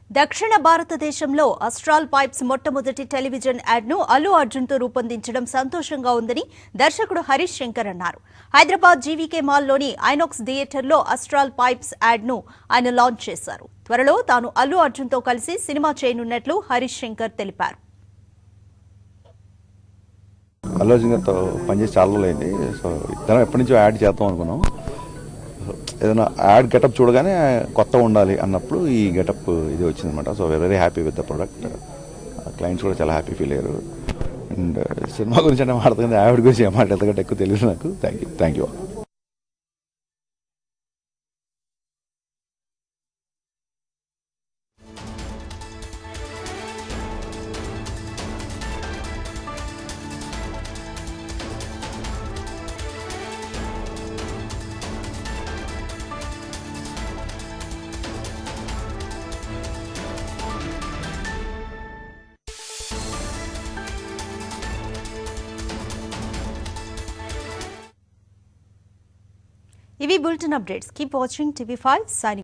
దక్షిణ భారతదేశంలో astral pipes మొట్టమొదటి టెలివిజన్ యాడ్ను అల్లు అర్జున్తో రూపొందించడం సంతోషంగా ఉందని దర్శకుడు హరీష్ శంకర్ అన్నారు హైదరాబాద్ జీవీకే మాల్లోని ఐనాక్స్ థియేటర్లో అస్ట్రాల్ పైప్స్ యాడ్ను ఆయన లాంచ్ చేశారు త్వరలో తాను అల్లు అర్జున్తో కలిసి సినిమా చేయనున్నట్లు హరీష్ శంకర్ తెలిపారు అల్లు అర్జున్ గారితో పనిచేసి చాలా రోజులైంది సో ఇద్దరం ఎప్పటి నుంచో యాడ్ చేద్దాం అనుకున్నాం ఏదైనా యాడ్ గెటప్ చూడగానే కొత్తగా ఉండాలి అన్నప్పుడు ఈ గెటప్ ఇది వచ్చిందనమాట so very happy with the product clients కూడా చాలా హ్యాపీ ఫీల్ అయ్యారు అండ్ సినిమా గురించి అంటే మాట్లాడుతుంది ఆవిడ గురించి ఏం మాట ఎంతకంటే ఎక్కువ తెలియదు నాకు థ్యాంక్ యూ థ్యాంక్ యూ ఇవి bulletin updates keep watching TV five signing